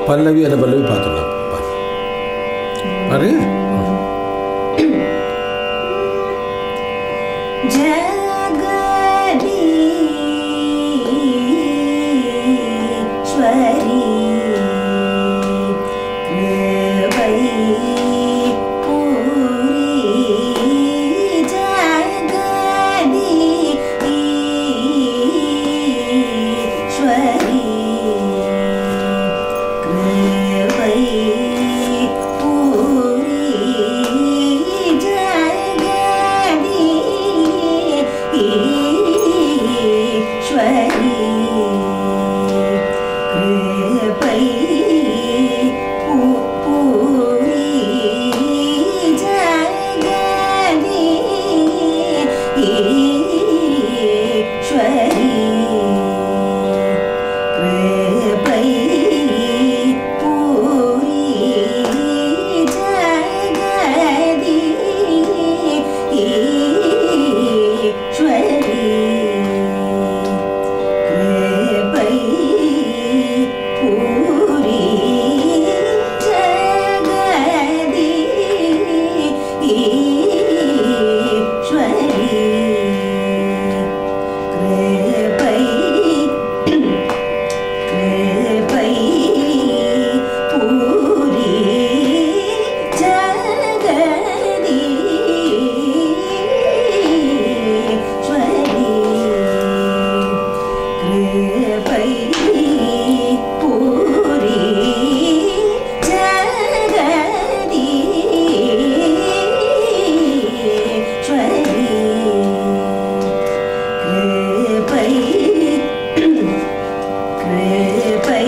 பல்லவி அந்த பல்லவி பார்த்துடலாம் பாரு. பாரு ஜகதீஸ்வரி கிருபை பூரி ஜகதீஸ்வரி கிருபை பூரி ஜகதீஸ்வரி கிருபை பூரி ஜகதீஸ்வரி கிருபை பூரி ஜகதீஸ்வரி கிருபை பூரி ஜகதீஸ்வரி கிருபை கிருபை பூரி ஜகதீஸ்வரி கிருபை பூரி ஜகதீஸ்வரி கிருபை கிருபை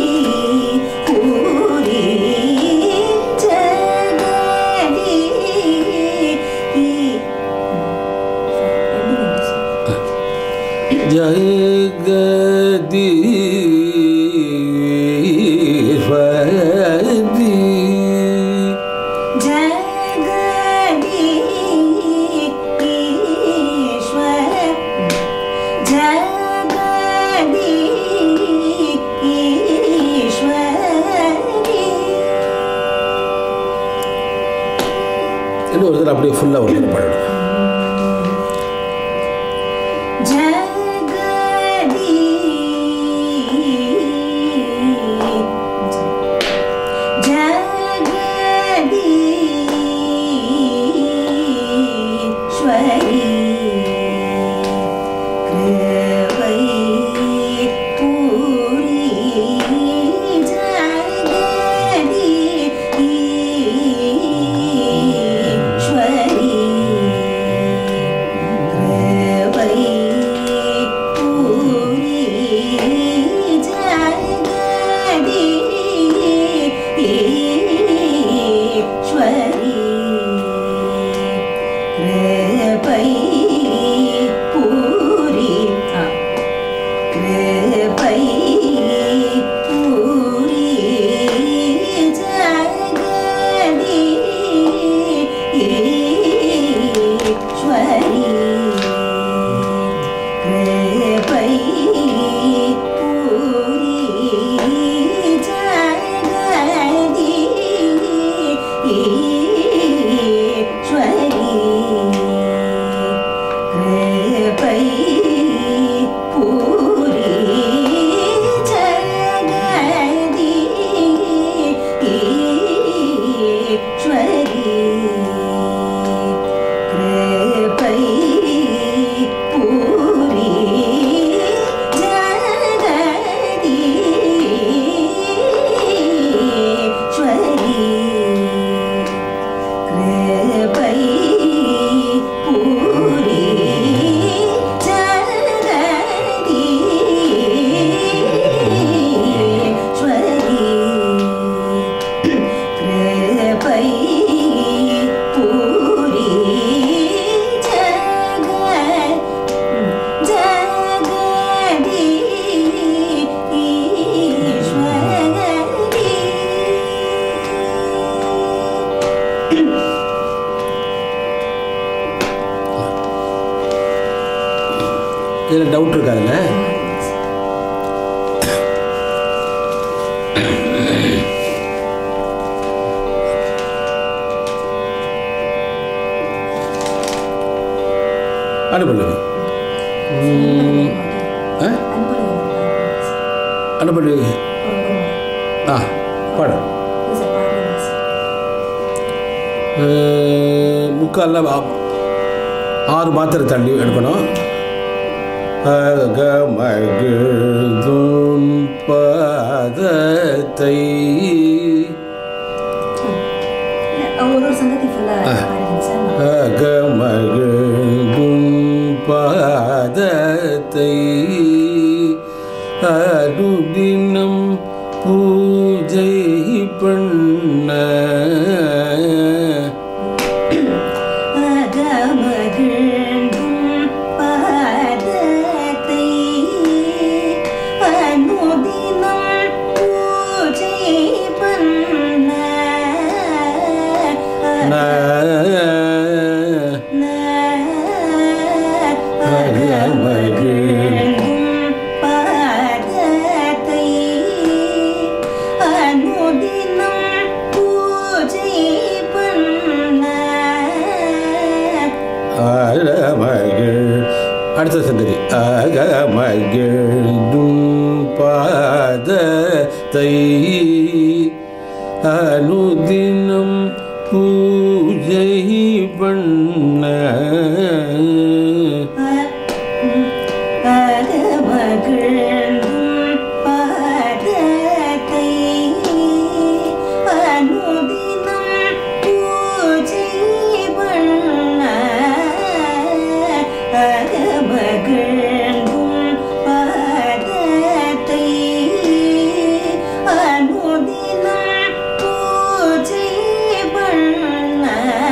பூரி ஜெகதீஸ்வரி ஜகதீஸ்வர ஜகதீஸ்வரி இன்னும் ஒரு தடவை அப்படியே ஃபுல்லாக ஒரு தடவை பாடணும் ஜகதீஸ்வரி கிருபை பூரி ஜகதீஸ்வரி கிருபை பூரி ஜகதீஸ்வரி கிருபை பூரி ஆ கிருபை பூரி ஜகதீஸ்வரி கிருபை பூரி ஜகதீஸ்வரி கிருபை பூரி ஜகதீஸ்வரி கிருபை பூரி ஜகதீஸ்வரி கிருபை பூரி ஜகதீஸ்வரி கிருபை பூரி ஜகதீஸ்வரி இதில் டவுட் இருக்காதுல்ல அனுபல்லவி ம், ஆ அனுபல்லவி ஆ பாடு அஹ், முக்கால்ல ஆ- ஆறு மாத்திரை தள்ளி எடுக்கணும் அகமகிழ்தும் பாதத்தை ஒரு ஒரு சங்கதி ஃபுல்லாக பாடுங்க சார் அகமகிழ்தும் பாதத்தை அனுதினம் பூஜை பண்ண அகமகிழ்ந்தும் பாதத்தை அனுதினம் பூஜை பண்ண ந அகமகிழ்ந்தும் பாதத்தை அனுதினம் பூஜை பண்ண அகமகிழ் அடுத்த சந்ததி அகமகிழ்தும் பாதத்தை அனுதினம் பூஜை பண்ண அகமகிழ்ந்தும் பாதத்தை அனுதினம் பூஜை பண்ண அகமகிழ்ந்தும் பாதத்தை அனுதினம் பூஜை பண்ண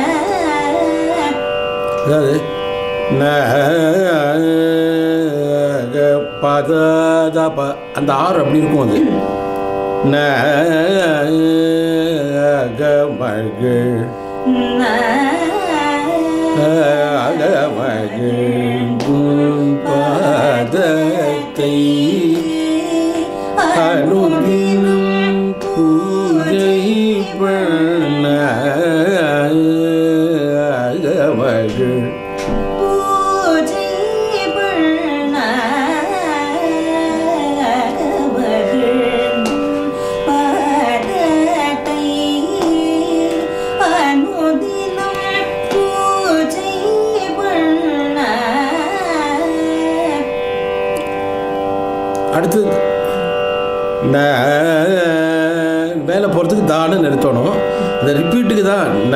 அதாவது நக பத த ப அந்த ஆறு அப்படி இருக்கும் அது நகமகிழ் அகமகிழும் பாதத்தை அனுதினம் பூஜை பண்ண அகமகிழ் பூஜை பண்ண அகமகிழ்ந்தும் பாதத்தை அனுதினம் பூஜை பண்ண அடுத்தது ந மேலே போகிறதுக்கு தானு நிறுத்தணும் இந்த ரிப்பீட்டுக்கு தான் ந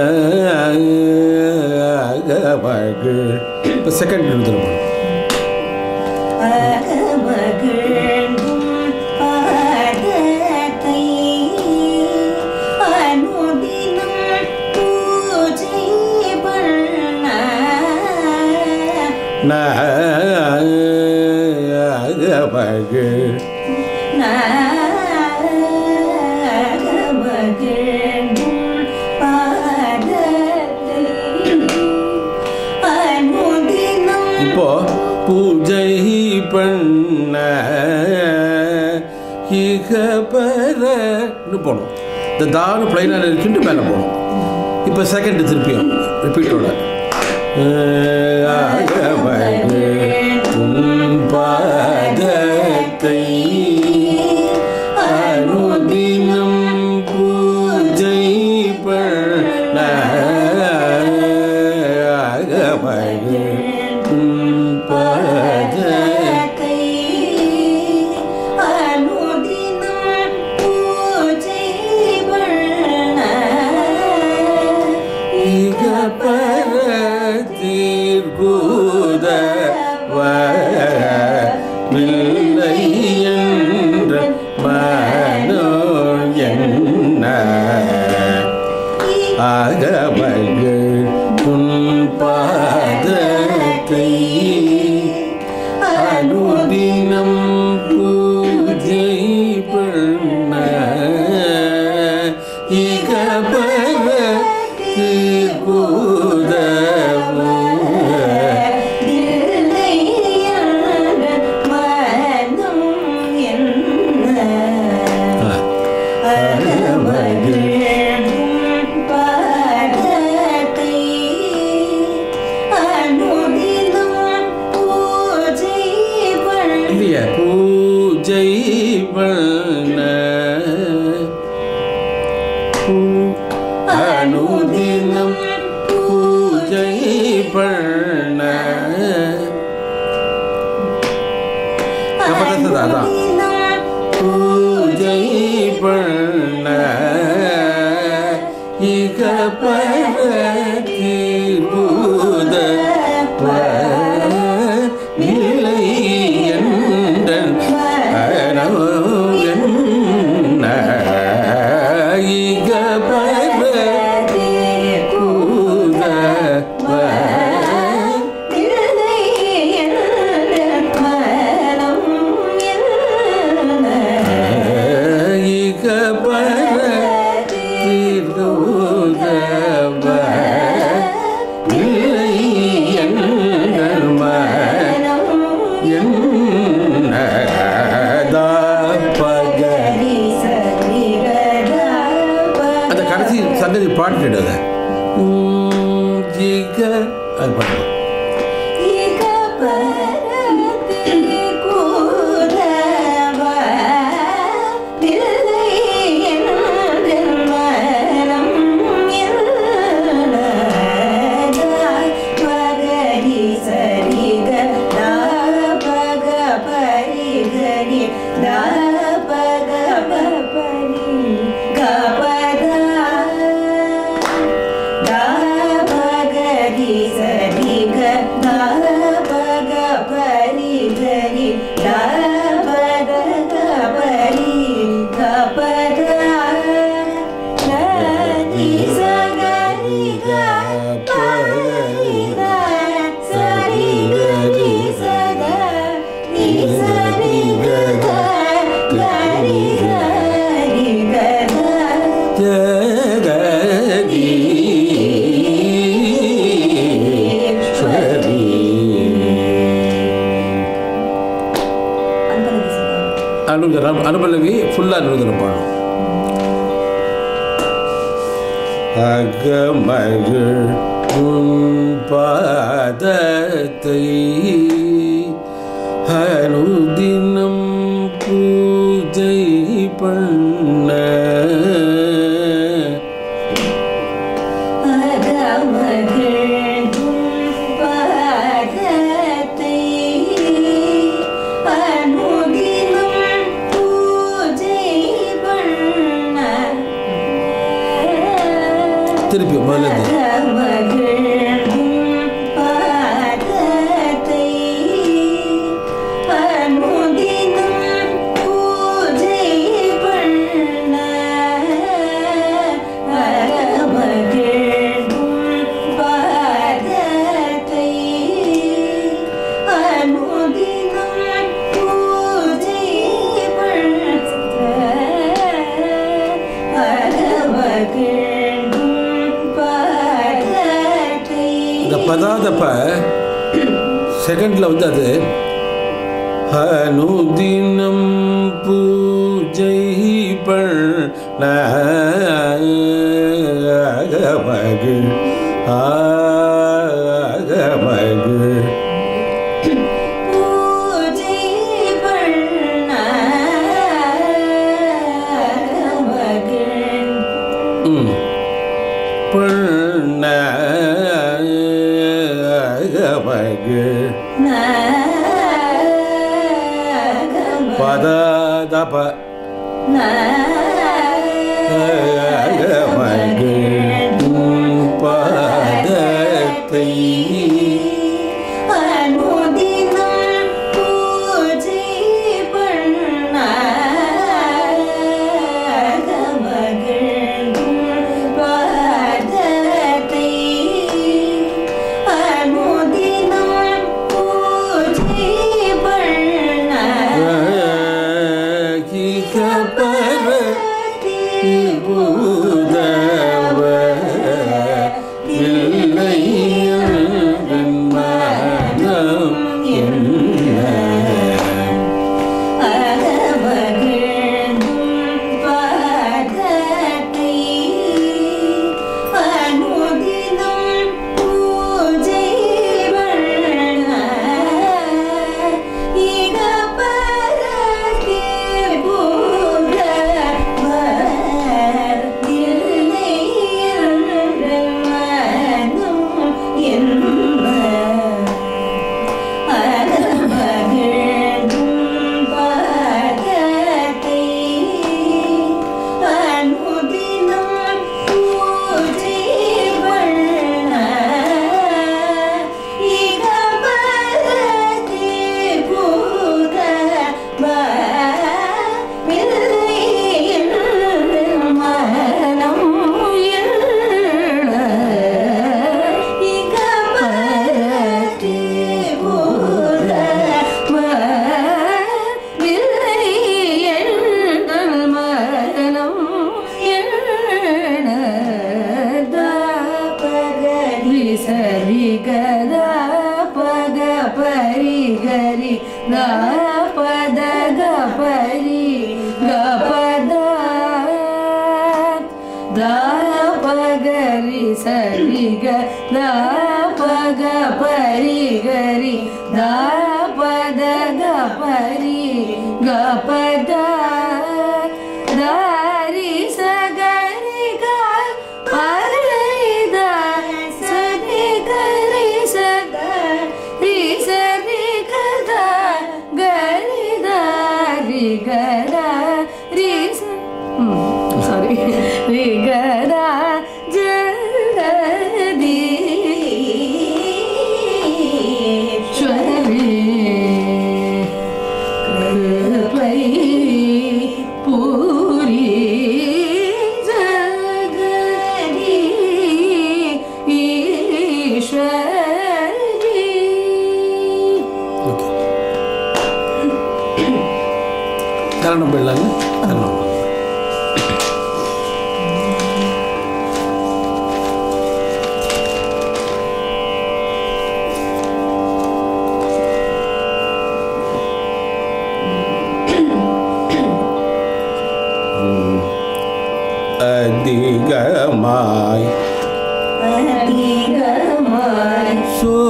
அகமகிழ் இப்போ செகண்ட் நிறுத்தணும் அகமகிழ்ந்தும் பாதத்தை அனுதினம் பூஜை பண்ண ந அகமகிழ் அகமகிழ்ந்தும் பாதத்தை அனுதினம் இப்போ பூஜை பண்ண இக பெறன்னு போகணும் இந்த தானு பிளைனாக இருக்குன்ட்டு மேலே போகணும் இப்போ செகண்ட் திருப்பியும் ரிப்பீட்டோட உன் பாதத்தை அனுதினம் பூஜை பண்ண உன் பாதத்தை அனுதினம் பூஜை பண்ண இக பரத்தீர்குத அடுத்தது அதான் பூஜை பண்ண இக பரூத நிலை என்றன் அனவு என்ன இக பரூத இக பரூத நிலை என்றன் என்னதா பக அந்த கடைசி சங்கதி பாட்டுட்டு அதை ஜிக அது பாட்டு ஜெகதீஸ்வரி அனுகரம் அனுபலவி ஃபுல்லாக அனுகரம் பாடும் அகமகள் உன் பாதத்தை அனுதினம் பூஜை பண்ண திருப்பி முதல்ல இருந்து. இந்த பதாதப்ப செகண்டில் வந்து அது அனுதினம் பூஜை பண்ண அகமகள் ஆகமகள் ம் பண்ண அகமகள் பதாதப அகமகள் உன் பாதத்தை அகிக பர ரி சரி க த பக பரி கரி த பத க பரி க பத த ரி ச கரி க பரி த சரி கரி ச க ரி சரி க த கரி த ரி க த ரி ச சாரி ரி க த ஜலதி ஸ்வரி கிருபை பூரி ஜகதி ஈஸ்வரி ஓகே கரணம் போயிடலாங்க கரணம் அதிகமாய் அதிகமாய்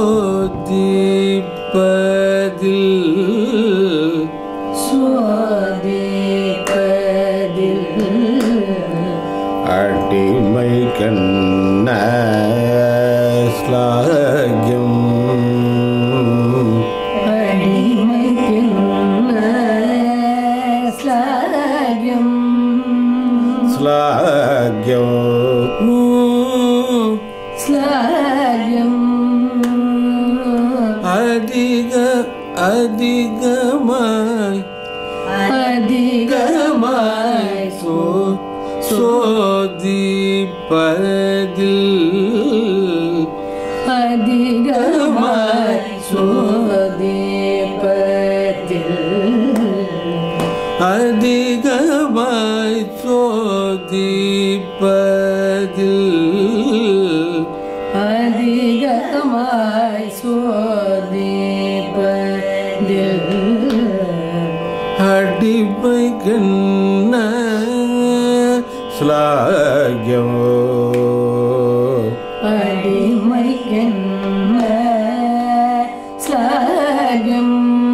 சோதிப்பதில் சுவாதிப்பதில் அடிமை கண்ண ஸ்லாகியம் அடிமைக்கின்ன ஸ்லாகியம் ஸ்லாகியம் ஸ்லாகியம் அதிக அதிகமாய் அதிகமாய் சோ சோதிப்பதில் அதிகமாய் சோதிப்பதில் அதிகமாய் சோதிப்பதில் அதிகமாய் சோதிப்பதில் அடிமை கண்ண ஸ்லாகியம் அடிமைக்கென்ன ஸ்லாகியம்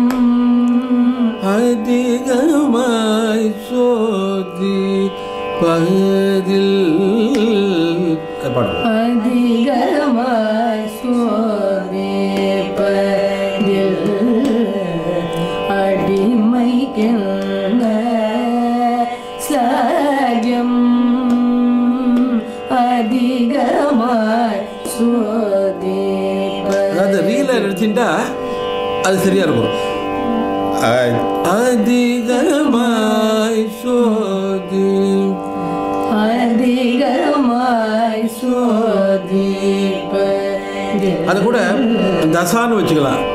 அதிகமாய் சோதி பகதில் பாடம் அதிகமாய் சோதிப்பதில் அடிமைக்கென்ன ஸ்லாகியம் அதிகமாய் அதாவது சோதிப்பதில் ரீல நடிச்சுட்டா அது சரியா இருக்கும் அ- அதிகமாய் சோதி அதிகமாய் சோதிப்பதில் அது கூட தசான்னு வச்சுக்கலாம்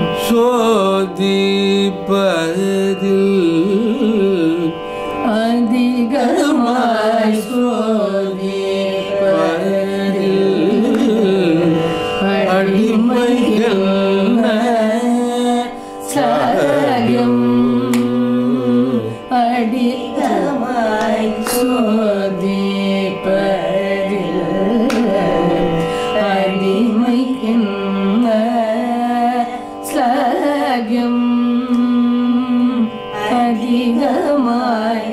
சோதிப்பதில் அதிகமாய் சோதிப்பதில் அடிமைகள் சாயம் அடிகமாய் சோதிப்பதில் அடிமைக்கின்ன சாயம் அதிகமாய்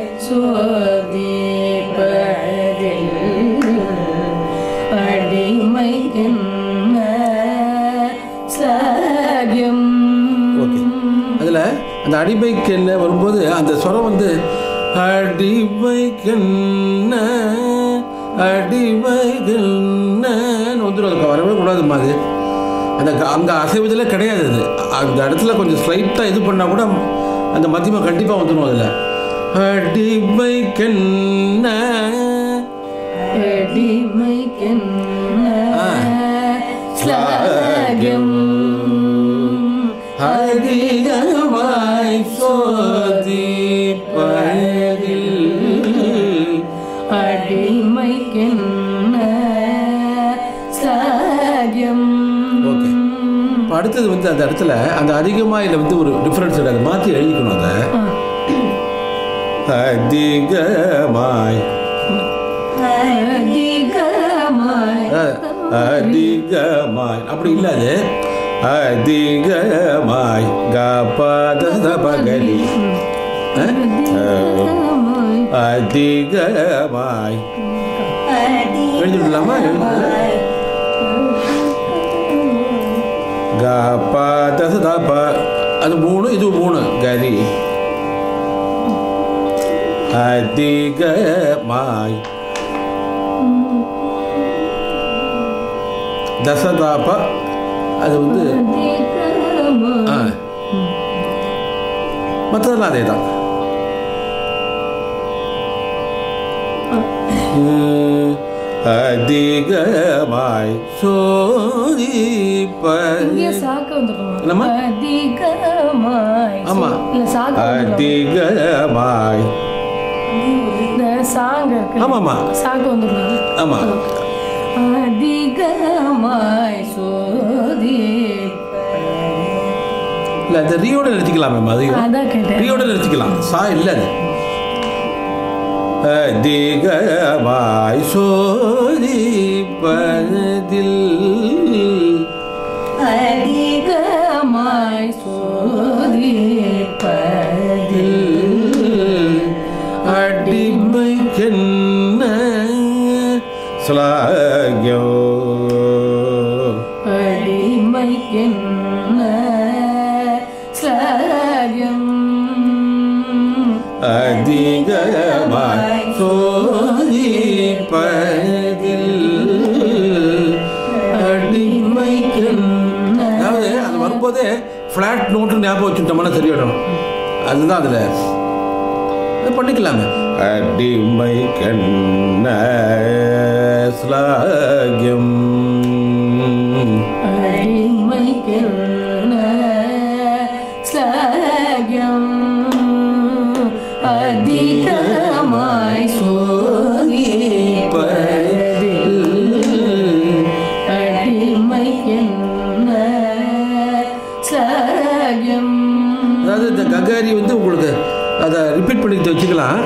சோதிப்பதில் அடிமைக்கின்ன சாயம் ஓகே அதில் அந்த அடிமைக்கு என்ன வரும்போது அந்த ஸ்வரம் வந்து அடிமைக்கென்ன அடிமைகள்னு வந்துடும் அதுக்கு வரவே கூடாதுமா அது அந்த க- அங்கே அசைவதில் கிடையாது அது அந்த இடத்துல கொஞ்சம் ஸ்லைட்டாக இது பண்ணால் கூட அந்த மத்தியமாக கண்டிப்பாக வந்துடும் அதில் அடிமைக்கென்ன அடிமைக்கென்ன ஆ. ஸ்லாகியம் அதிகமாய் சோதிப்பதில் அடிமைக்கென்ன ஸ்லாகியம் ஓகே இப்போ அடுத்தது வந்து அந்த இடத்துல அந்த அதிகமாயில் வந்து ஒரு டிஃப்ரென்ஸ் அதை மாற்றி எழுதிக்கணும் அதை அதிகமாய் அதிகமாய் அதிகமாய் அப்படி இல்லை அது அதிகமாய் கபத பகரி அதிகமாய் எழுதிடலாமா எழுதிடலாம் கபத தப அது மூணு இது மூணு கரி அதிகமாய் தசதாப அது வந்து ஆ மற்றதெல்லாம் அதே தான் அதிகமாய் சோதிப்ப இங்கே சாக்க வந்துடுமா என்னம்மா? அதிகமாய் ஆமா. இல்ல சாக்க வந்துடும் அதிகமாய் இந்த சாங்க இருக்கு ஆமாம்மா சாக்க வந்துடும் ஆமாம் அதிகமாய் சோதி இல்லை அந்த ரீயோட நிறுத்திக்கலாமே அதிகம் அதான் கேட்டேன் ரீயோட நிறுத்திக்கலாம் சா இல்லை அது அதிகமாய் சோதிப்பதில் அதிகமாய் சோதிப்பதில் அடிமைக்கென்ன ஸ்லாகியோ அடிமைக்கென்ன ஸ்லாகியம் அதிகமாய் சோதிப்பதில் அடிமைக்கென்ன அதாவது அது வரும்போதே ஃப்ளாட் நோட்டு ஞாபகம் வச்சுட்டோம்னா சரியாயிடும் அதுதான் அதில் அது பண்ணிக்கலாமே அடிமை கண்ண ஸ்லாகியம் அடிமைக்கென்ன ஸ்லாகியம் அதிகமாய் சோதிப்பதில் அடிமைக்கென்ன ஸ்லாகியம் அதாவது இந்த ககாரி வந்து உங்களுக்கு அதை ரிப்பீட் பண்ணிட்டு வச்சுக்கலாம்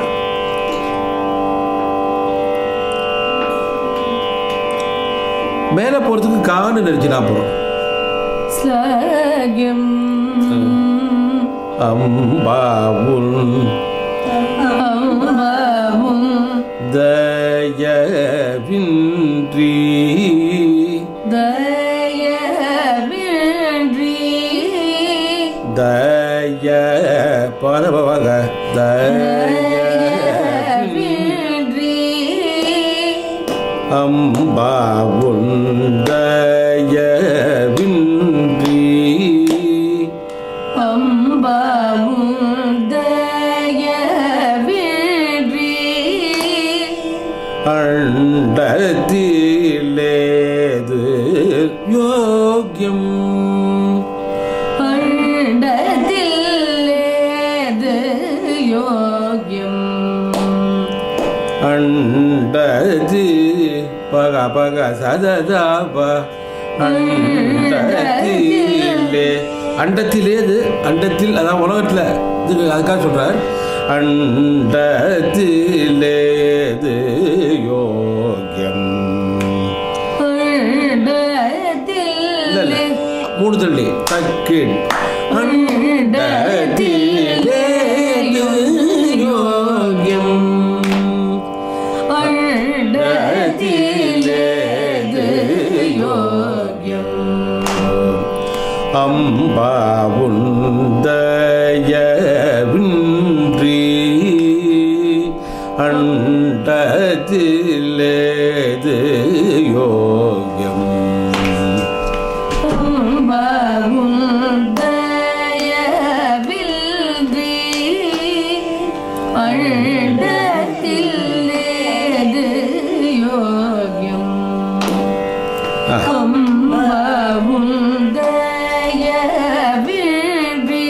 மேலே போகிறதுக்கு கான்னு நினச்சினா போகிறோம் ஸ்லாகியம் அம்பாவுன் அம்பாவும் தயவின்றி தயவின்றி தய பரபவக தயவின்றி தயவின்றி அம்பாவுன் தயவின்றி அம்பாவும் தயவின்றி அண்டத்திலேது யோக்கியம் பண்டதில்லேது யோகியம் அண்டதி பக பக சததாப அண்டத்திலே அண்டத்திலேது அண்டத்தில் அதான் உலகத்தில் இதுக்கு அதுக்காக சொல்கிறார் அண்டத்திலேது யோக்கியம் இல்லை இல்லை பண்டதில்லே மூணு தள்ளி தக்கீழ் அண்டத்திலேது யோக்கியம் பண்டதில்லேது யோகியம் அம்பாவுந்தயவின்றி அண்டத்திலேது யோகியம் அம்பாவும் தயவில்தி அண்டத்தில்லேது யோகியம் அம்பாவும் தயவில்தி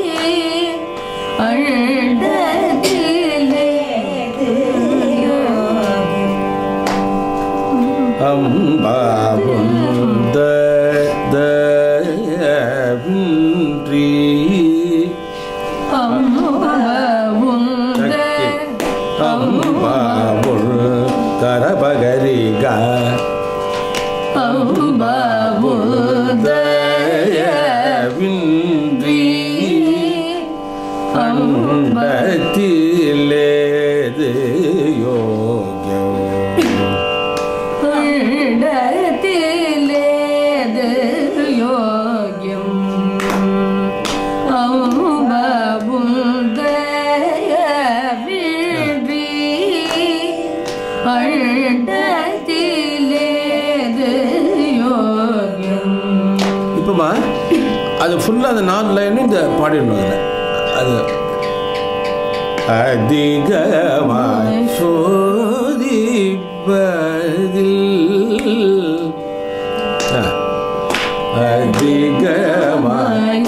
அண்டத்தில்லேது யோகியம் அம்பாவுந்தயவின்றி அம்பாவும் அம்பாவுள் கரபகரிக அம்புதயவின்றி அண்டத்திலேது யோகியம் அண்டத்திலேது யோகியம் அம்புதயவின்றி அண்டத்திலேது யோகியம் இப்போமா அது ஃபுல்லாக அந்த நாலு லைனும் இந்த பாடிடணும் அதில் அது அதிகமாய் சோதிப்பதில் ஆ. அதிகமாய்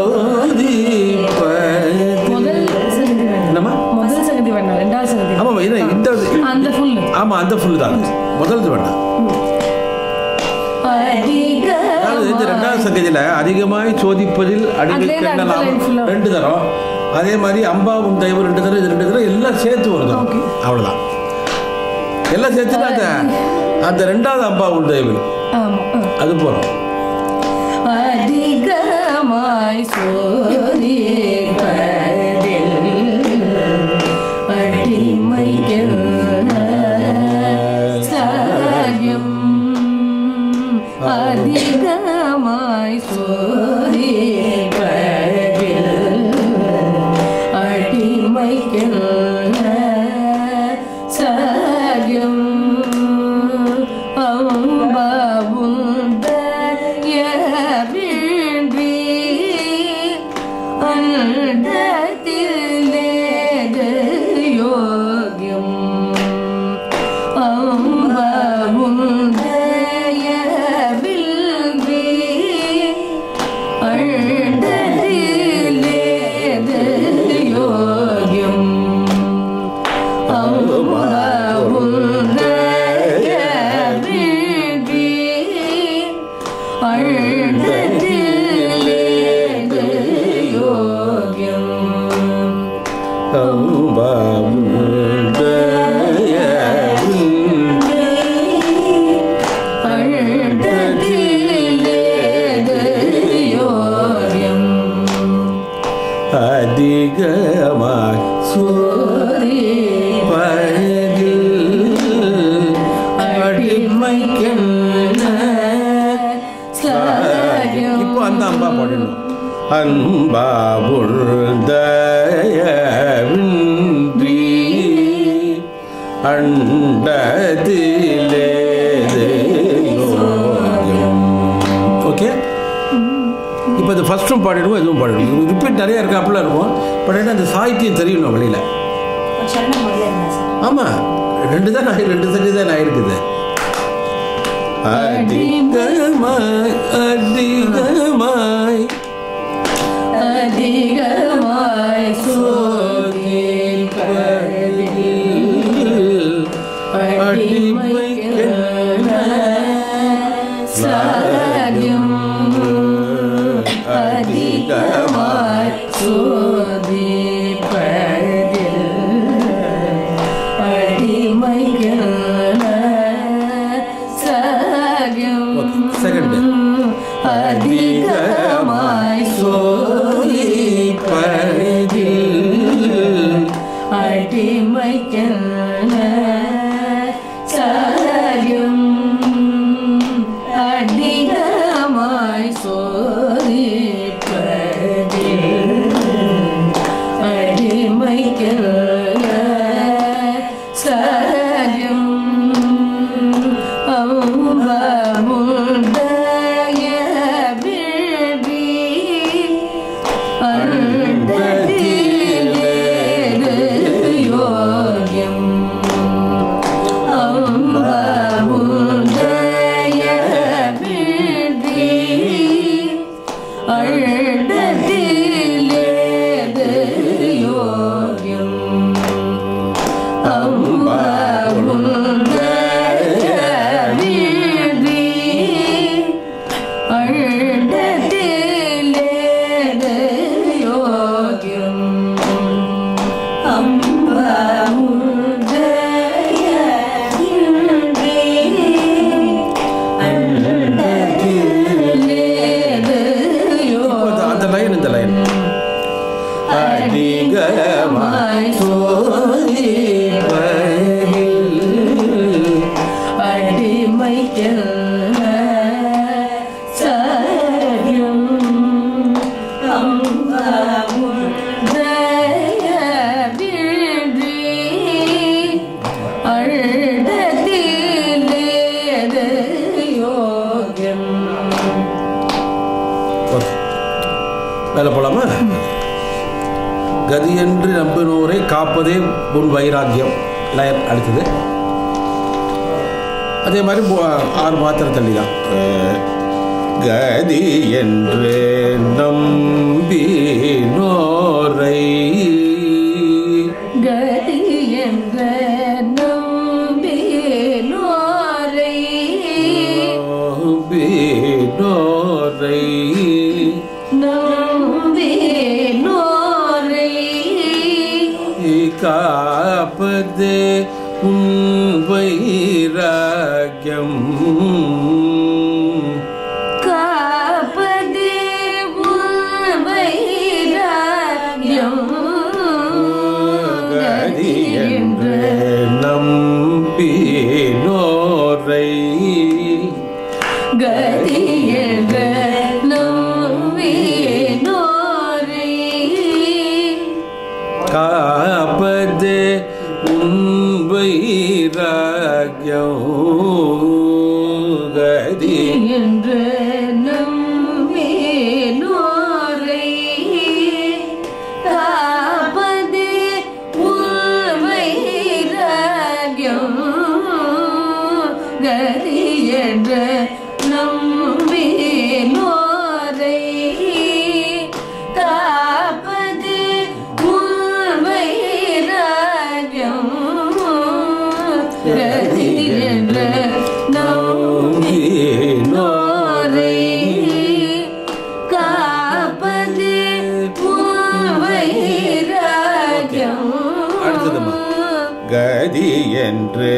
சோதிப்பதில் முதல் சங்கதி வேணும் என்னம்மா முதல் சங்கதி வேணும் ரெண்டாவது சங்கதி வேணும். ஆமாம் இது இந்த அந்த ஃபுல் ஆமாம் அந்த ஃபுல் தான் முதல்து வேண்டாம் அதாவது இந்த ரெண்டாவது சங்கதியில் அதிகமாய் சோதிப்பதில் அடிமை அதுலயே அடுத்த கண்ணலாம் line full ஆ. ரெண்டு தரம் அதே மாதிரி அம்பா உன் தெய்வம் ரெண்டு தரம் இது ரெண்டு தரம் எல்லாம் சேர்த்து ஒரு தரம் Okay. அவ்வளோதான் எல்லாம் சேர்த்துட்டு அந்த அந்த ரெண்டாவது அம்பா உன் தெய்வம் ஆமா ஆ. அது போகிறோம் அதிகமாய் சோதிப்பதில் அடிமைகள் சாயம் அதிகமாய் சோதிப்பதில் அடிமைகள் சாயம் அம்பாவுந்தயவின்றி அண்டத்திலேது யோகியம் அம்பாவுந்தயவின்றி அண்டத்திலேது யோகியம் அம்பா உன் தெய்வம் அதிகமாய் பதில் அடிமைக்கென்ன இப்போ அந்த அம்பா பாடிடணும் அன்பா உள்தயவின்றி அண்டத்திலே ஓகே இப்போ இந்த ஃபஸ்ட்டும் பாடிடுவோம் இதுவும் பாடிடுவோம் ரிப்பீட் நிறைய இருக்காப்புல இருக்கும் பட் என்ன அந்த சாகித்யம் தெரியணும் வெளியில் சரணம் முதல்ல இருந்தா சார் ஆமாம் ரெண்டு தான் ஆகி ரெண்டு சரி தான் ஆயிருக்குது அதிகமாய் அதிகமாய் அதிகமாய் சோதிப்பதில் அடிமைக்கென்ன சாகியம் அதிகமாய் சோதிப்பதில் அடிமைக்கென்ன சாகியம் Second. அதிகமாய் சோதிப்பதில் அடிமைக்கென்ன சாயும் அதிகமாய் சோதிப்பதில் அடிமைக்கென்ன சாயும் அம்பாமுடைய விழி அதில் போலாமா கதியென்று நம்பினோரை காப்பதே உன் வைராக்கியம் லயர் அடுத்தது அதே மாதிரி மு- ஆறு மாத்திரம் தள்ளி தான் கதி என்று நம்பினோரை கதி என்ற நம்பி நோரை நம்பினோரை நம்பி நோரை காப்பதே உன் வைராக்கியம் காப்பதே உன் வைராக்கியம் கதி என்று நம்பினோரை கதி என்ற நம்பி நோரை காப்பதே உன் வைராக்கியம் கதி என்று நம்பி நோரை காப்பதே உன் வைராக்கியம் கதி என்ற நம்பி நோரை காப்பதே உன் வைராக்கியம் கதி என்ற நம்பி நோரை காப்பதே உன் வைராக்கியம் அடுத்ததும்மா. கதி என்று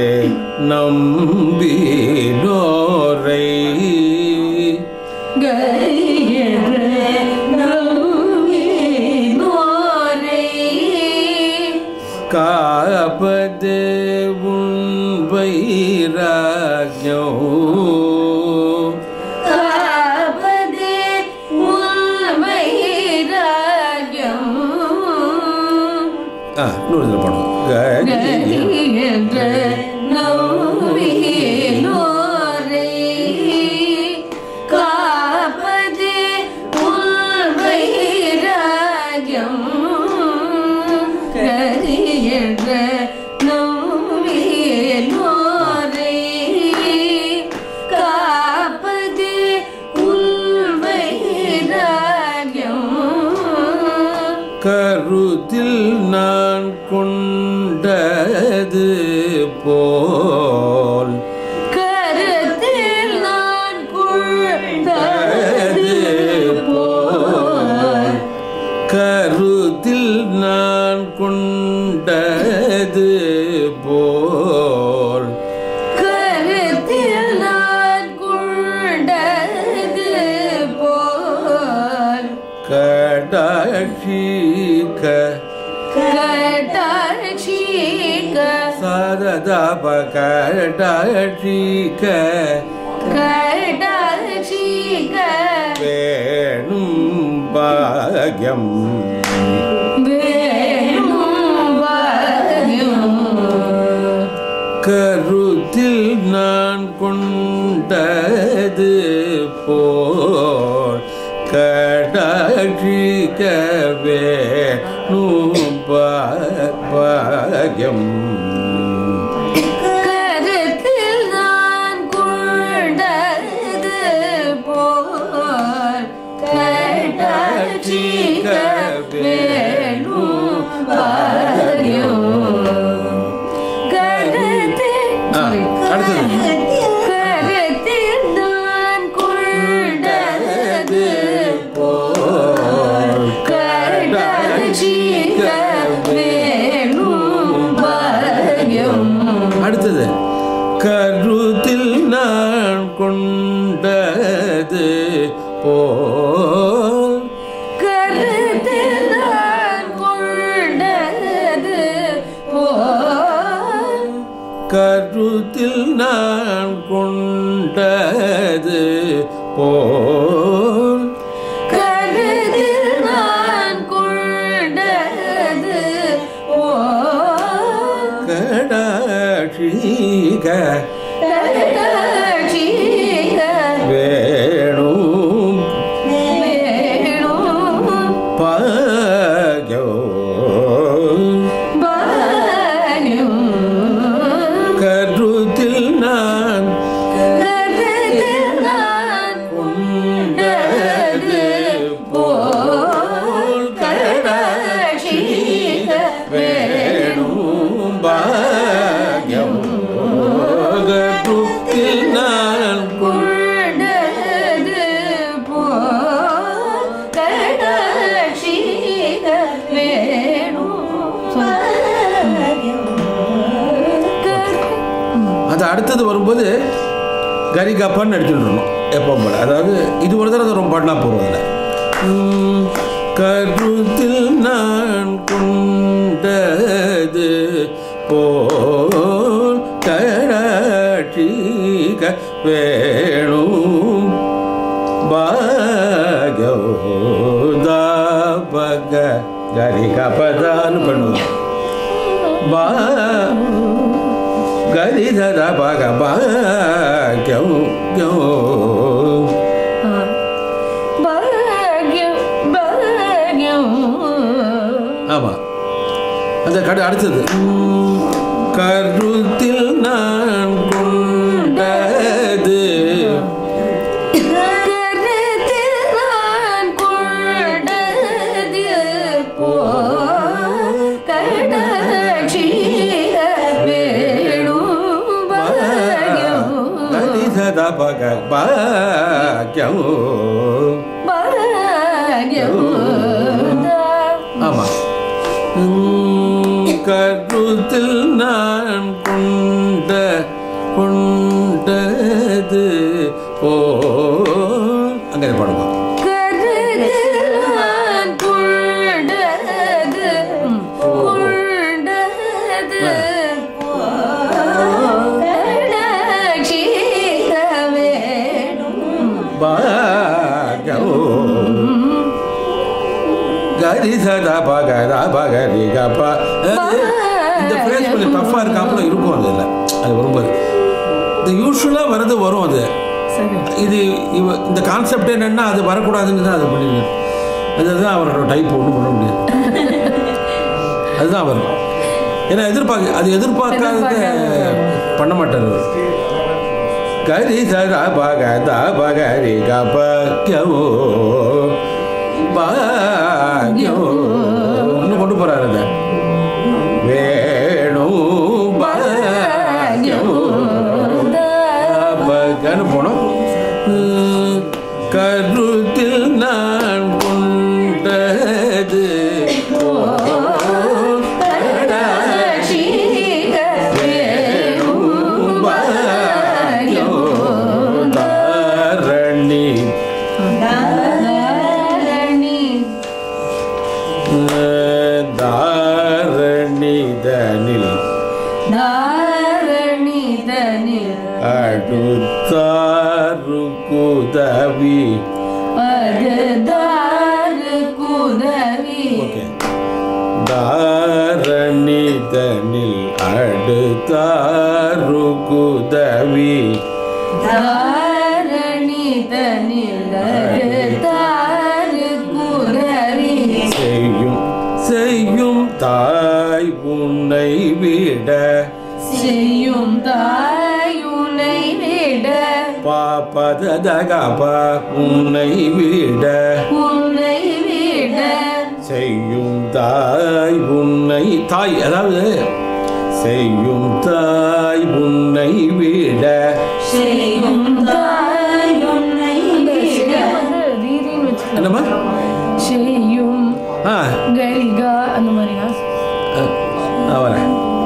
நம்பினோரை காப்பதே உன் வைராக்கியம் ஆ இன்னொரு இதில் போடணும் கதி காப்பதே உள் வைராகியம் கருத்தில் நான் கொண்டது போல் கருத்தில் நான் கொண்டது போல் கருத்தில் நான் கொண்டது போல் கருத்தில் நான் கொண்டது போல் கடாட்சிக கடாட்சிக சததாப கடாட்சிக கடாட்சிக வேணும் பாக்யம் வேணும் பாகியம் கருத்தில் நான் கொண்டது போல் கடாட்சிக்கவே பாக்யம் கருத்தில் நான் கொண்டது போல் கடாட்சிக வேணும் பாகியம் கருத்தில் ஆ, அடுத்தது கருத்தில் நான் கொண்டது போல் கடாட்சிக வேணும் பாகியம் அடுத்தது கருத்தில் நான் கொண்டது போல் கருத்தில் நான் கொண்டது போல் கருத்தில் நான் கொண்டது போல் கருத்தில் நான் கொண்டது போல் கடாட்சிக கடாட்சிக வேணும் வேணும் அது அடுத்தது வரும்போது கரிகாப்பான்னு நடிச்சுட்டுருணும் எப்போ போல அதாவது இது ஒரு தடவை ரொம்ப பாடினா போகிறோம் அதில் கருத்தில் நான் கொண்டது போல் கடாட்சிக வேணும் பாகோதாபக கரிகபதான்னு பண்ணுவோம் பா கரிதர பக பாக்யம் பாக்யம் பாக்யம் ஆமாம் அந்த கடை அடுத்தது உம், கருத்தில் நான் கொண்டது கருத்தில் நான் கொண்டது போல் கடாட்சிக வேணும் பாக்யம் கரிதர பக பாக்யம் பாக்யம் ஆமாம் கருத்தில் நான் கொண்ட கொண்டது ஓ அங்கே பாடுங்க கருத்தில் நான் கொண்டது கொண்டது கடாட்சிக வேணும் பாகம் கரி சதா பகரா பகரி கப்பா இந்த ஃப்ரேஸ் கொஞ்சம் டஃப்பாக இருக்காப்புல இருக்கும் அது இல்லை அது வரும்போது இந்த யூஸ்வலாக வரது வரும் அது சரி இது இவ இந்த கான்செப்ட் என்னன்னா அது வரக்கூடாதுன்னு தான் அது பண்ணிடுது அதுதான் அவரோட டைப் ஒன்றும் பண்ண முடியாது அதுதான் வரும் ஏன்னா எதிர்பார்க்க அது எதிர்பார்க்காத பண்ண மாட்டார் அவர் கரி சதா பக தா பகரி கப்போ பாக்யம் இன்னும் கொண்டு போறாரு அதை வேணும் பாக்யம் பகன்னு போனோம் உம், கருத்தில் நான் கொண்டது கடாட்சிக வேணும் பாக்யம் தாரணி தாரணி தாரணிதனில் தாரணி தனில் அடுத்தாரு குதவி அதுதாரு குதவி ஓகே தாரணிதனில் அடுத்தாரு குதவி தாரணி தனில் அதுதாரு குதவி செய்யும் செய்யும் தாய் உன்னை விட செய்யும் தாயுனை விட பாப்பதகபா உன்னை விட உன்னை விட செய்யும் தாய் உன்னை தாய் அதாவது செய்யும் தாய் உன்னை விட செய்யும் தாயுனை விட என்னம்மா செய்யும் ஆ கரிகா அந்த மாதிரியா நான் வரேன்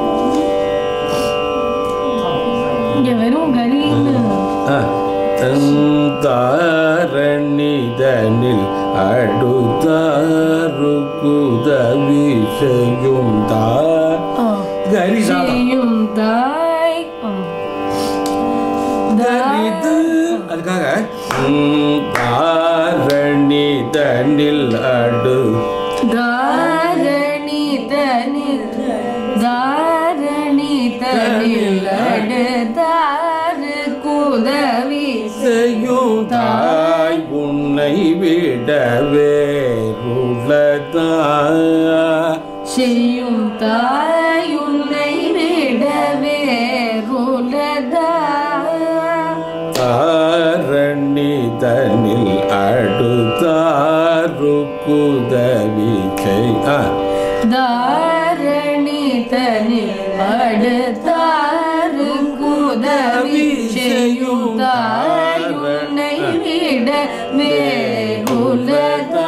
இங்க வெறும் கரின்னு ஆ தந்தாரணிதனில் அடுத்தாரு குதவி செய்யும் தா ஆ. கரிதா செய்யும் தாய் ஆ. கரிது அதுக்காக ம், தாரணிதனில் அடு தாரணி தனில் தாரணி தனில் அடுத்தாரு குதவி செய்யும் தாய் உன்னை விட வேறுள்ளதா செய்யும் தாயுன்னை விடவே குலதா தாரணிதனில் அடுத்தாரு குதவி செய் ஆ தாரணி தனில் அடுத்தாரு குதவி செய்யும் தாயுன்னை விடவே குலதா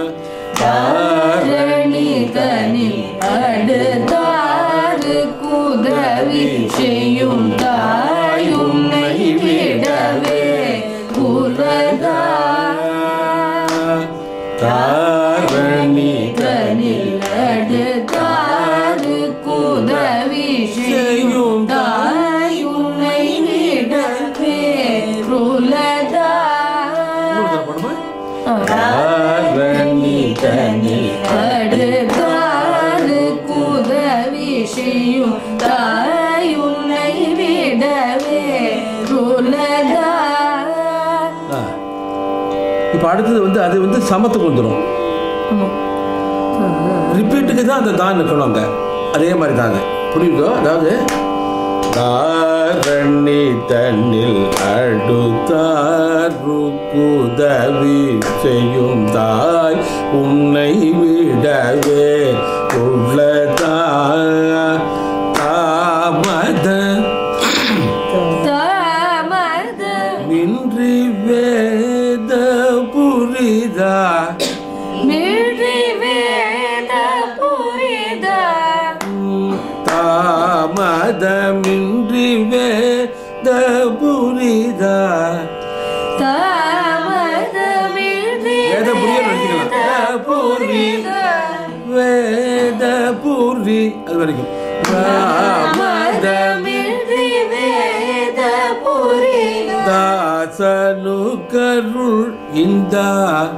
தாரணி தனில் அடுத்தாரு குதவி உதவி செய்யும் தாயுன்னை விடவே உலகா தாரணி தனில் அடுத்தாறு குதவி செய்யும் தாயுன்னை விடவே உலகா தாரணி தனில் அடுத்தாறு குதவி செய்யும் தாயுன்னை விடவே உலகா இப்போ அடுத்தது வந்து அது வந்து சமத்துக்கு வந்துடும் ரிப்பீட்டுக்கு தான் அந்த தான் நிற்கணும் அங்கே அதே மாதிரி தான் அது புரியுதோ அதாவது தாரணி தன்னில் அடுத்தாரு உதவி செய்யும் தாய் உன்னை விடவே உள்ளதா தாமத தாமத நின்றி வேத புரிதா மிழி வேத புரிதா தாமதமின்றி வேத புரிதா தாமத மிழி வேத புரியன்னு நினைச்சுக்கலாம். புரிதா வேத புரி அது வரைக்கும் தாமத தாமத மிழி வேத புரிதா தாசனு கருள் இந்தா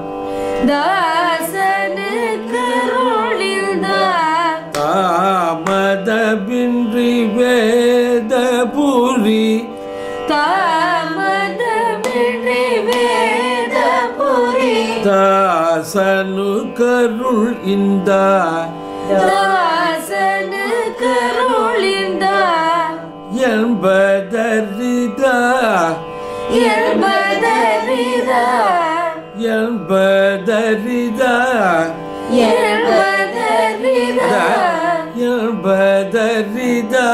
தாசனுக்கு ருளில்தா தாமதமின்றி வேத புரி தாமத மிழி வேத புரிதா தாசனு கருள் இந்தா தாசனுக்கு ருளில்தா என்பதறிதா என்பதறிதா என்பதறிதா என்பதறிதா என்பதறிதா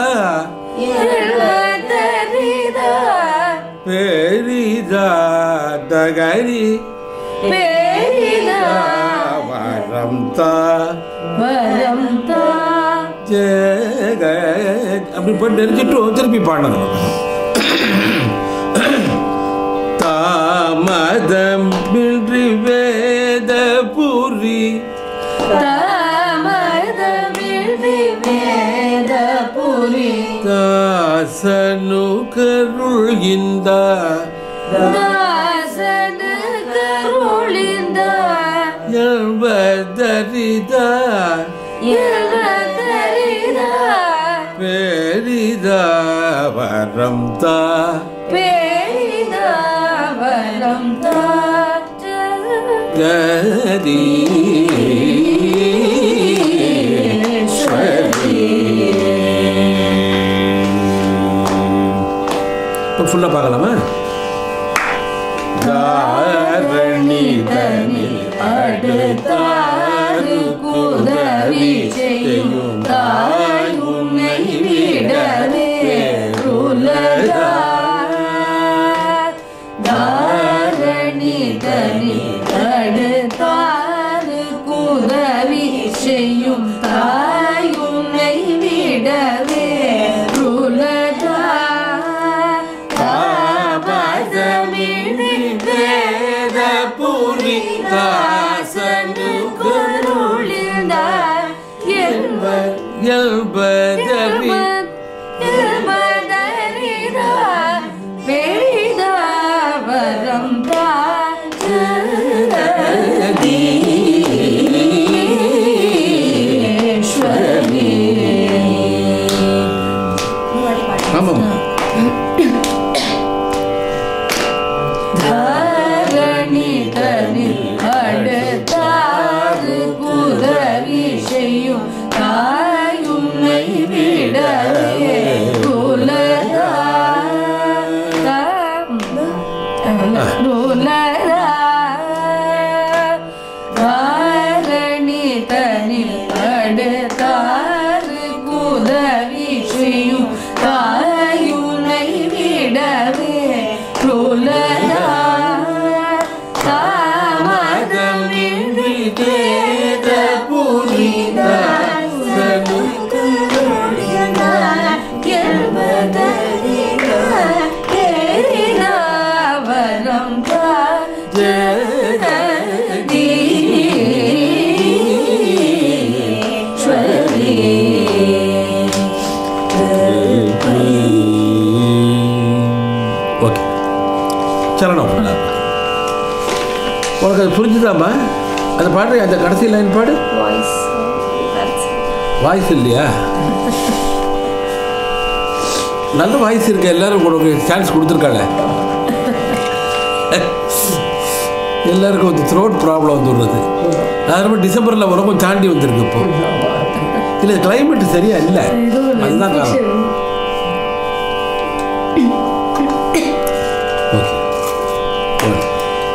என்பதறிதா பெரிதா தகரி பேரிதா வரம் தா வரம் தா ஜெக அப்படி போய் தெரிஞ்சுட்டு திருப்பி பாடணும் தாமதம் பின்றி வேத புரி தாமதமிழி வேத புரி தாசனு கருள் இந்த தாசனுக்கு ருளிந்தா என்பதறிதா என்பதறிதா பெரிதா வரம் தா பேரிதா வரம் தா கதி இப்போ ஃபுல்லாக பார்க்கலாமா தாரணி தனில் அடுத்தாறு குதவி செய்யும் தாய் உன்னை விடவே உலகா தாரணி தனி அடுத்தாறு குதவி செய்யும் தாய் உன்னை விடவே உலகா தாமதமிழி வேத புரி தாசனு குருளிந்தார் என்பர் எல்பதறி என்பதறிதா பெரிதா வரம் தாஜதீஸ்வரி ஆமாம் தாரணி தனில் அடுத்தாறு குதவி செய்யும் தாயுன்னை விடவே உலகா உலகா தாரணி தனில் அடுத்தாறு குதவி செய்யும் தாயுனை சரணம் உனக்கு அது புரிஞ்சுதாம்மா அந்த பாட்டு அந்த கடைசி லைன் பாடு வாய்ஸ் வாய்ஸ் இல்லையா நல்ல வாய்ஸ் இருக்கு எல்லாரும் உனக்கு சான்ஸ் கொடுத்துருக்காங்க எல்லாருக்கும் வந்து த்ரோட் ப்ராப்ளம் வந்துடுறது அதனால டிசம்பரில் உலகம் தாண்டி வந்திருக்கு இப்போ இல்லை கிளைமேட் சரியா இல்லை அதுதான் காரணம் ஓகே ஓகே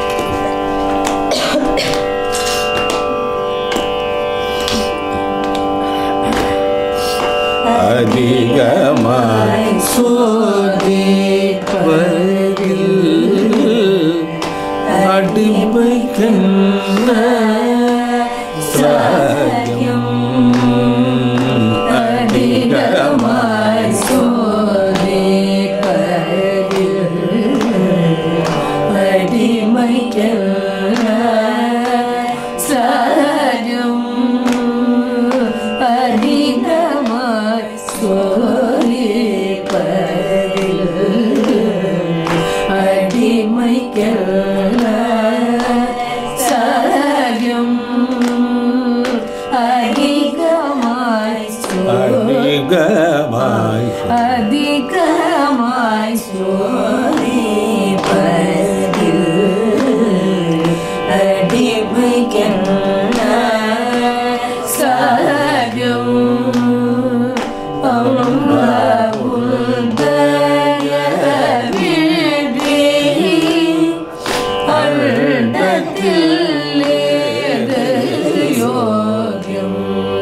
அதிகமாய் சோதிப்பதில் அடிமை கண்ண சாயம் அதிகமாய் அதிகமாய் அதிகமாய் சோதிப்பதில் அடிமைக்கென்ன சாயம் அம்புதய விழி அண்டத்தில் ஏது யோகியம்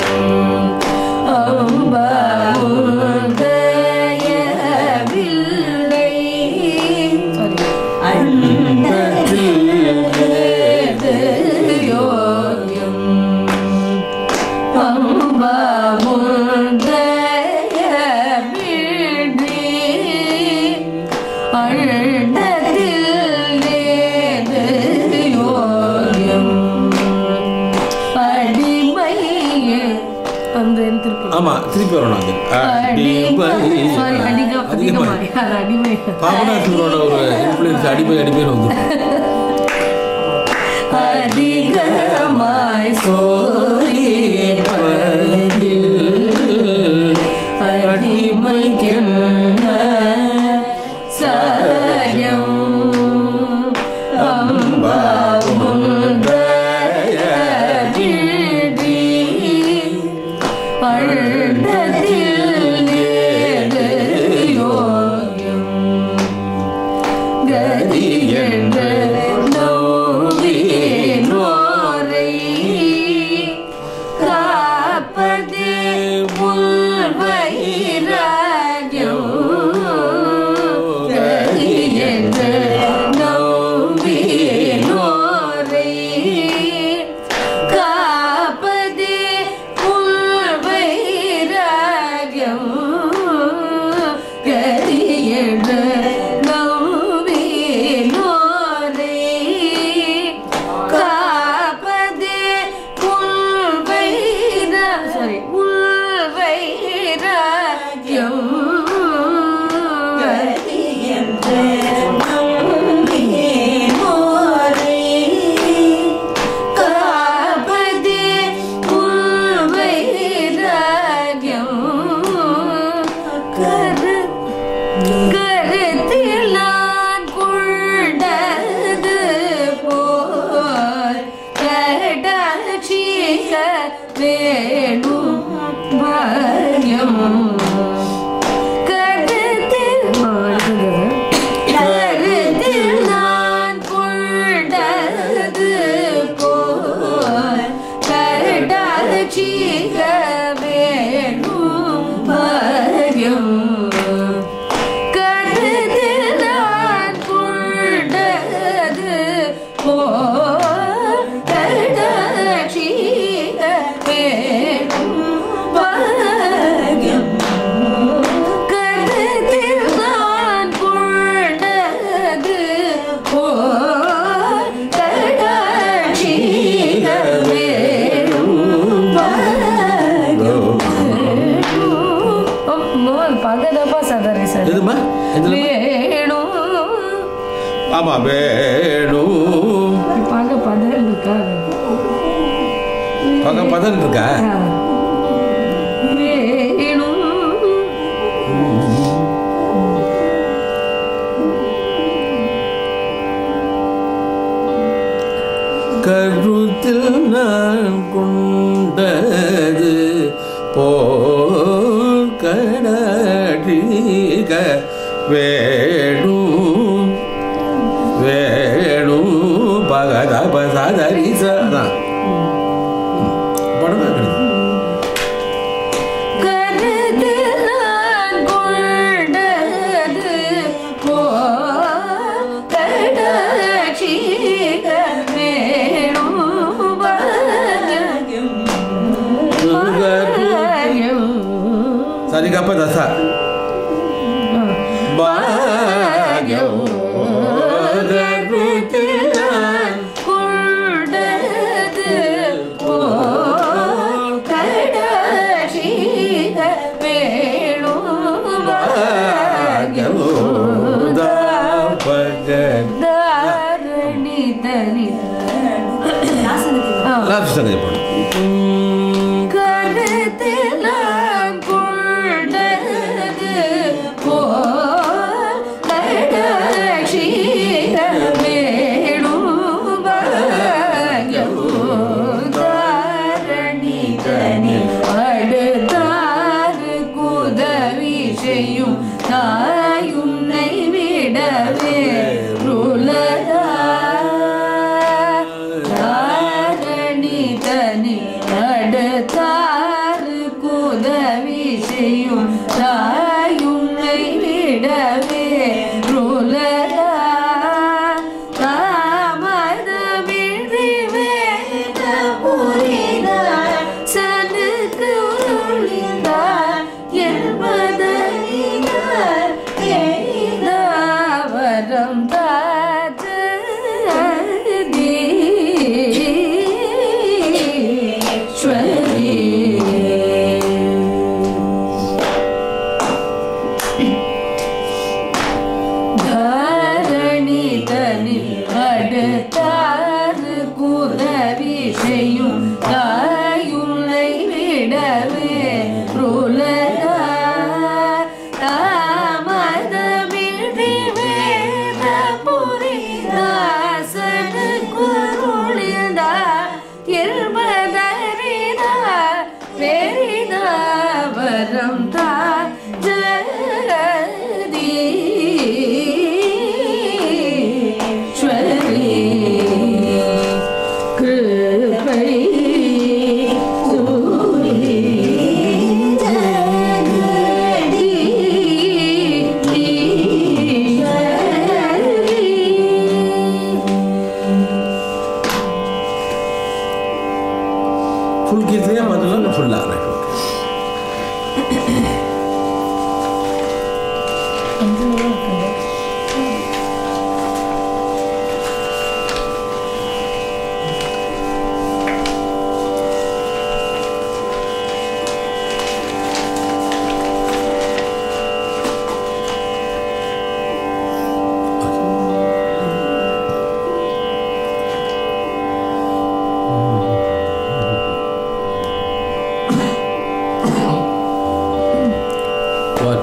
அம்புதய வில்லை அண்டத்தில் ஏது யோகியம் அம்புதய விழி அண்டத்தில் ஏது யோகியம் அடிமையே அந்த திருப்பி ஆமாம் திருப்பி வரணும் அது அடிமை சாரி அடிக அதிகமாய் அதிகமாய் அது அடிமை பாபநாசனோட ஒரு இன்ஃப்ளூயன்ஸ் அடிமை அடிமைன்னு வந்து அதிகமாய் அடிமைக்கென்ன சாயம் அம்பாவுடைய விழி அண்டத்தில் ஏது யோகியம் கதியென்ற நோவினோரை காப்பதே உள்வைராஜ்யம் கதியென்ற நோவினோரை காப்பதே உள்வைராஜ்யம் கதியென்ற நோவினோரை காப்பதே உள்வைரா சாரி உள்வைராஜ்யம் கதியென்ற நோவினோரை காப்பதே உள்வைராஜ்யம் கரு கருத்தில் நான் கொண்டது போல் கடாட்சிக்க வேணும் பாயம் கருத்தில் கருத்தில் நான் கொண்டது போல் கடாட்சிக்க வேணும் பாயம் கருத்தில் நான் கொண்டது போல் கடாட்சிக்க வேணும் பாயம் கருத்தில் நான் கொண்டது போல் கடாட்சிக்க வேணும் பாயம் பகதப்பா சதரி சார் எதுமா எதுல வேணும் ஆமாம் வேணும் பக பதல் இருக்காது பக்கம் பதன் இருக்கா வேணும் கருத்தில் நான் கொண்டது போல் கடீக வேணும் வேணும் பகத பசதரி சதான் படம் கிடையாது கருத்தில் நான் கொண்டது போல் கடாட்சிக வேணும் பாகம் பாகம். சரிகப்ப தசா பாகம் கருத்தில் நான் கொண்டது போல் கடாட்சிக வேணும் பாகம். தாரணி தனி சங்கதி படம் கருத்திலாம் கொண்டது போல் கடாட்சிக வேணும் பாகம். தாரணி தனி அடுத்தாறு குதவி செய்யும் தாயுன்னை விடவே ருலதா தாரணி தனி அடுத்தாறு குதவி செய்யும் தாயுன்னை விடவே ருலதா தாமதமின்றி வேத புரிந்தார் சனுக்கு உருளினார் என்பதறிந்தார் எய்தாவரம் தாரணி தனில் அடுத்தாறு குதவி செய்யும் தாயுனை விடவே ருலகா தாமதமின்றி வேத புரிதாசனு குருளிதா என்பதறிதா பெரிதாவரம் தா ஜகதீஸ்வரி கிருபை சூரி ஃபுல் கீர்த்தனையா பார்த்தோம்னா ஃபுல்லாக ரைட் One.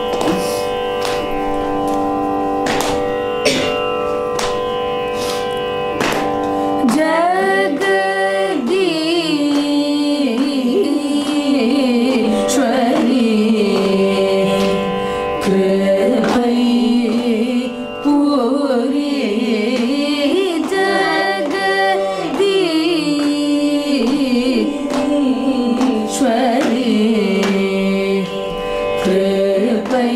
ஜகதீஸ்வரி கிருபை பூரி ஜகதீஸ்வரி கிருபை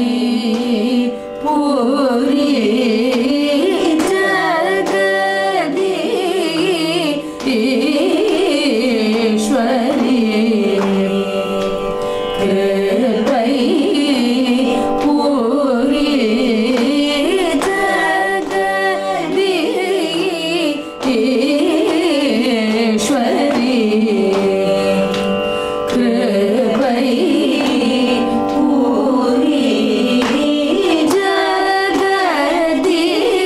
பூரி ஜகதீஸ்வரி கிருபை பூரி ஜகதீஸ்வரி கிருபை பூரி ஜகதீஸ்வரி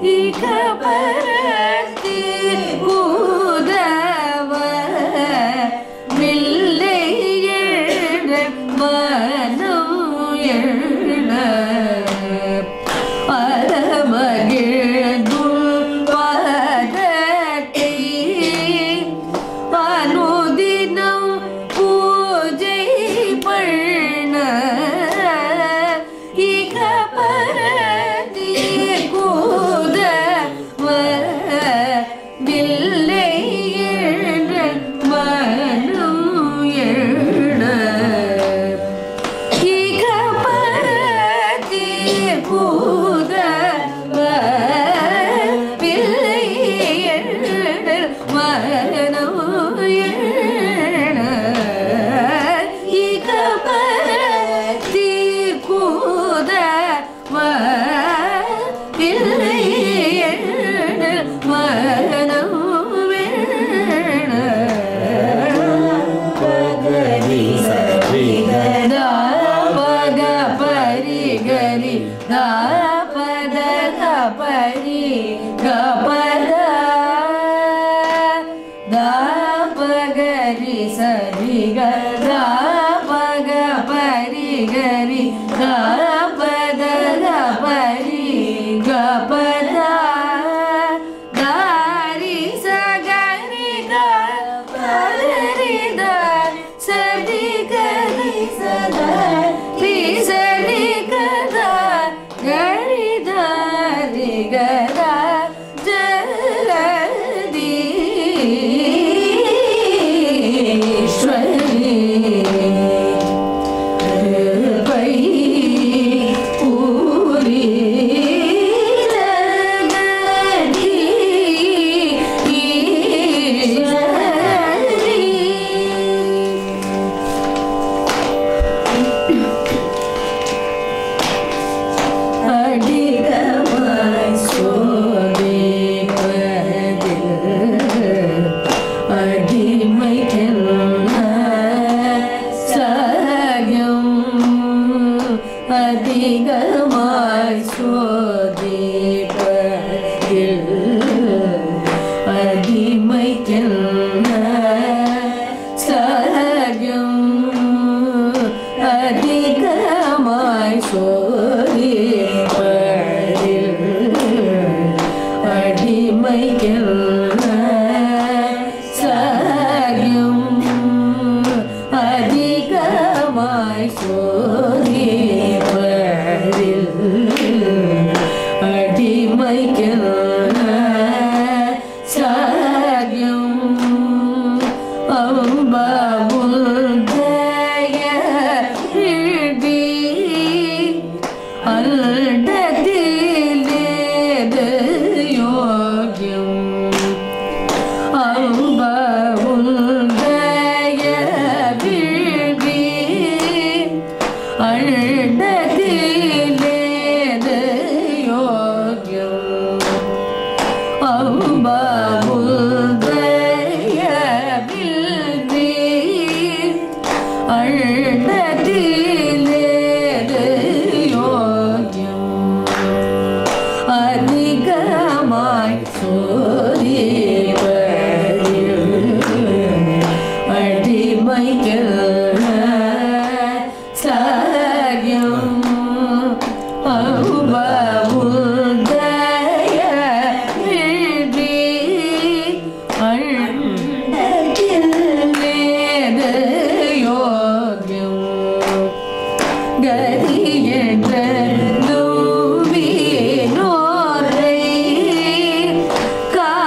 இக பரத்தி உதவ வில்லை எழ மனம் எழ பரமகிழ்ந்துள் பதத்தை அனுதினம் பூஜை பண்ண இக பரதி கூத வில்லை எழ மனம் எழ இக பரதி பூதவ பிள்ளை எழல் மரணம் எழ இக பரதி கூதவ பிள்ளை எழல் மரணம் எழ பகரி சரி दा पग परि गरि दा पद ग परि ग पद दा पगरि सरि ग दा पग परि गरि ग पद ग परि ग पद दारि स गरि ग परि द सरि गरि सदा रि सरि गदा गरि दारि गदा जगदीश्वरी पै पूरी जगदी ईश्वरी அடிகமாய் சோதிப்பதில் அடிமைக்கென்ன சாயம் அதிகமாய் சோதிப்பதில் அடிமைக்கென்ன சாயம் அதிகமாய் சோதிப்பதில் அடிமைக்கென்ன சாயம் அதிகமாய் சோதிப்பதில் அடிமைக்கென்ன சாயம் அம்பாவுதய விழி அல்டதிலேது யோகியம் அம்பாவுதய விழி அல்டதிலேது யோகியம் அம்பாவுதய வில்வி அழ்டதிலேது யோகியம் அதிகமாய் சோதிப்பதில் அடிமைகள் சாகியம் அவுபவுதய விழி அண்டதில்லேது யோகியம் கரியன்றோரை கா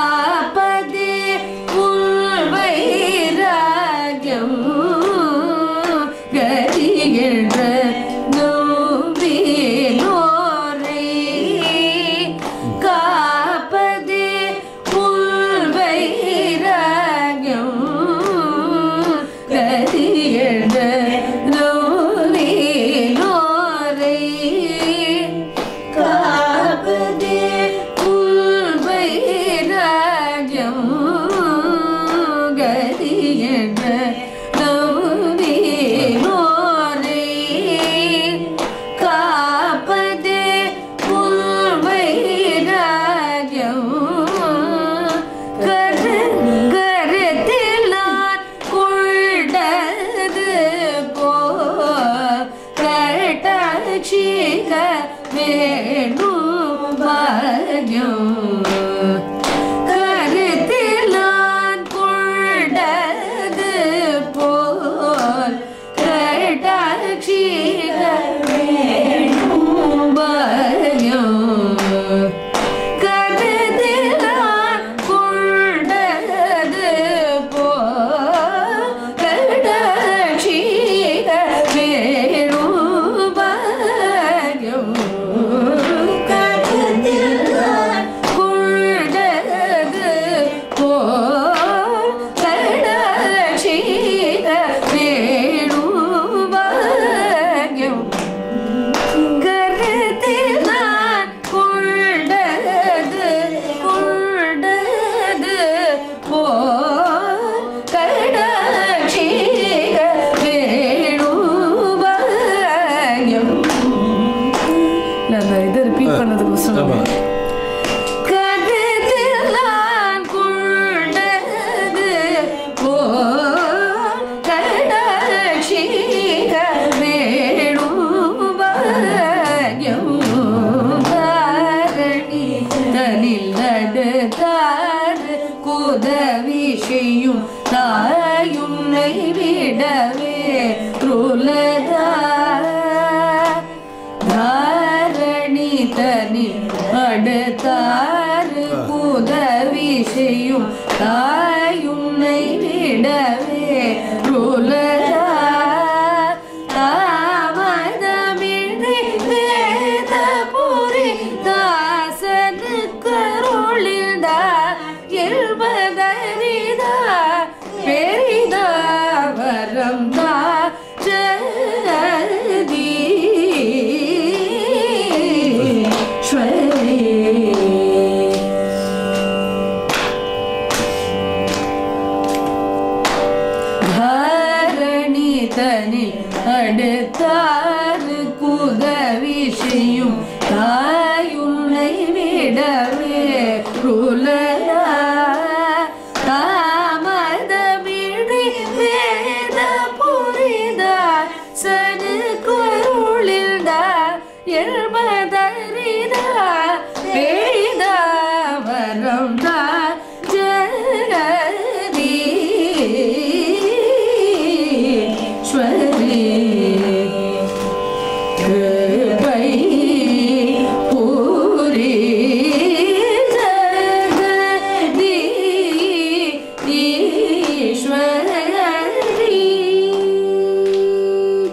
கருத்தில் நான் கொண்டது போல் கட்டாட்சிக வேணும் பயம் கருத்தில் நான் கொண்டது போல் கட்டாட்சிக வேணும் பயம் கருத்தில் நான் கொண்டது போல் கட்டாட்சிக வேணும் பயம் கருத்தில் நான் கொண்டது கொண்டது போல் கடாட்சிக வேணுபயம் அந்த இது ரிப்பீட் பண்ணதுக்கு ஆமா. சொல்லுவேன் கருத்தில் நான் கொண்டது போல் கடாட்சிக வேணுபயம் தாரணி தனில் நடுத்தாறு குதவிஷையும் தாயுன்னை விடவே ருலதா தாரணி தனி அடுத்தாறு புதவிசையும் தாயுன்னை விடவே ருலரா தாமதமின்றி வேத புரி தாசனு கருளிதா இல்பதரிதா பெரிதா வரம் தா ஜதி தாரணி தனி அடுத்தாறு குதவிஷையும் தாயுன்னை விடவே ருலரா தாமதமிழி வேத புரிதா சனு குருளில்தா எழுபதறிதா பெரிதா வரம் தா ஜதி ஸ்வரி கிருபை பூரி ஜகதி ஈஸ்வரி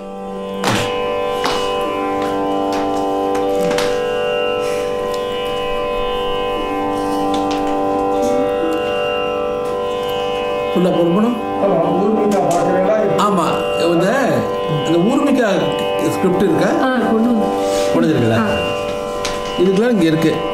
ஃபுல்லாக பொறுப்பணும் ஆமாம் இந்த இந்த ஊர்மிக்கா ஸ்கிரிப்ட் இருக்கா ஆ கொண்டு வந்து முடிஞ்சிருக்குதா இதுக்கெல்லாம் இங்கே இருக்குது